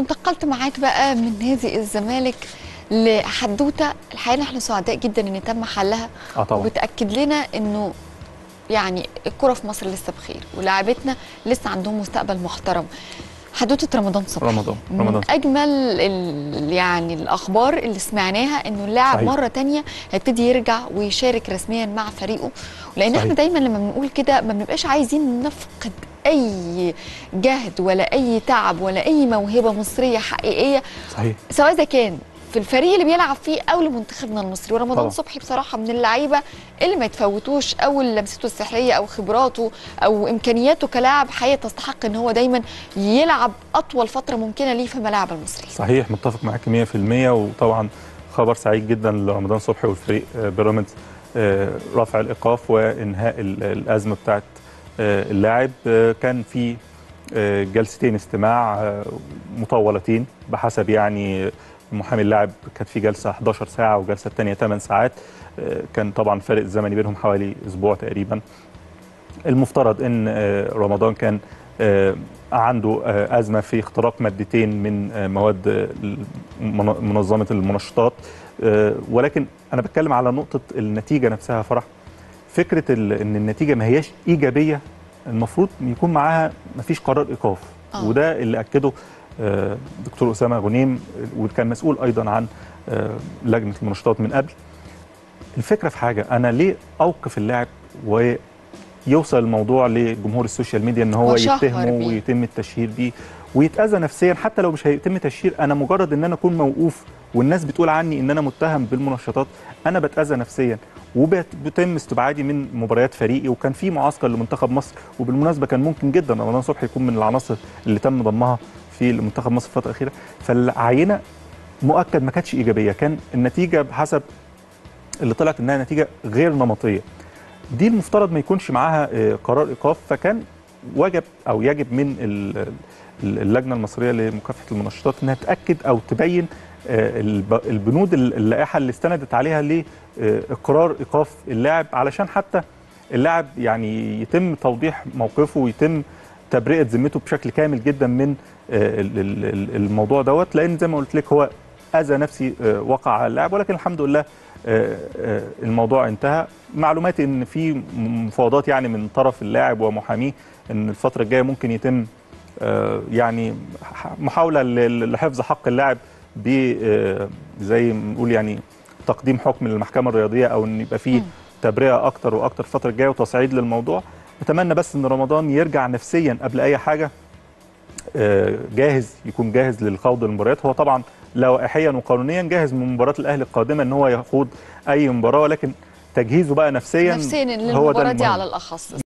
وانتقلت معاك بقى من نادي الزمالك لحدوته الحقيقه احنا سعداء جدا ان تم حلها اه طبعا وبتاكد لنا انه يعني الكره في مصر لسه بخير ولاعبتنا لسه عندهم مستقبل محترم حدوته رمضان صبحي رمضان من رمضان اجمل ال- يعني الاخبار اللي سمعناها انه اللاعب صحيح. مره تانية هيبتدي يرجع ويشارك رسميا مع فريقه لان احنا صحيح. دايما لما بنقول كده ما بنبقاش عايزين نفقد اي جهد ولا اي تعب ولا اي موهبه مصريه حقيقيه صحيح سواء اذا كان في الفريق اللي بيلعب فيه او لمنتخبنا المصري ورمضان طبعا. صبحي بصراحه من اللعيبه اللي ما يتفوتوش او لمسته السحريه او خبراته او امكانياته كلاعب حقيقه تستحق ان هو دايما يلعب اطول فتره ممكنه ليه في الملاعب المصريه صحيح متفق معاك 100% وطبعا خبر سعيد جدا لرمضان صبحي والفريق آه، بيراميدز آه، رفع الايقاف وانهاء ال- الازمه بتاعت آه، اللاعب آه، كان في آه، جلستين استماع آه، مطولتين بحسب يعني محامي اللاعب كانت في جلسه 11 ساعه وجلسه الثانيه 8 ساعات آه، كان طبعا الفرق الزمني بينهم حوالي اسبوع تقريبا المفترض ان آه، رمضان كان آه، عنده آه، ازمه في اختراق مادتين من آه، مواد آه، المن- منظمه المنشطات آه، ولكن انا بتكلم على نقطه النتيجه نفسها يا فرح فكره ال- ان النتيجه ما هياش ايجابيه المفروض يكون معاها ما فيش قرار ايقاف آه. وده اللي اكده آه، دكتور اسامه غنيم وكان مسؤول ايضا عن آه، لجنه المنشطات من قبل الفكره في حاجه انا ليه اوقف اللاعب ويوصل الموضوع لجمهور السوشيال ميديا ان هو وشهر يتهمه بيه. ويتم التشهير بيه ويتاذى نفسيا حتى لو مش هيتم تشهير انا مجرد ان انا اكون موقوف والناس بتقول عني ان انا متهم بالمنشطات انا بتاذى نفسيا وبيتم استبعادي من مباريات فريقي وكان في معسكر لمنتخب مصر وبالمناسبه كان ممكن جدا رمضان صبحي يكون من العناصر اللي تم ضمها في منتخب مصر الفتره الاخيره فالعينه مؤكد ما كانتش ايجابيه كان النتيجه بحسب اللي طلعت انها نتيجه غير نمطيه دي المفترض ما يكونش معاها آه، قرار ايقاف فكان وجب او يجب من ال- ال- اللجنه المصريه لمكافحه المنشطات انها تاكد او تبين آه، الب- البنود ال- اللائحه اللي استندت عليها لاقرار ايقاف اللاعب علشان حتى اللاعب يعني يتم توضيح موقفه ويتم تبرئه ذمته بشكل كامل جدا من آه، ال- ال- ال- الموضوع دوت لان زي ما قلت لك هو اذى نفسي آه، وقع على اللاعب ولكن الحمد لله آه، آه، الموضوع انتهى معلوماتي ان في مفاوضات يعني من طرف اللاعب ومحاميه ان الفتره الجايه ممكن يتم آه، يعني ح- محاوله ل- لحفظ حق اللاعب ب آه، زي ما نقول يعني تقديم حكم للمحكمه الرياضيه او ان يبقى فيه مم. تبرئه اكتر واكتر الفتره الجايه وتصعيد للموضوع اتمنى بس ان رمضان يرجع نفسيا قبل اي حاجه آه، جاهز يكون جاهز للخوض المباريات هو طبعا لوائحيا وقانونيا جاهز من مباراه الاهلي القادمه ان هو يخوض اي مباراه ولكن تجهيزه بقى نفسيا نفسيا هو ده للمباراه دي المهم. على الاخص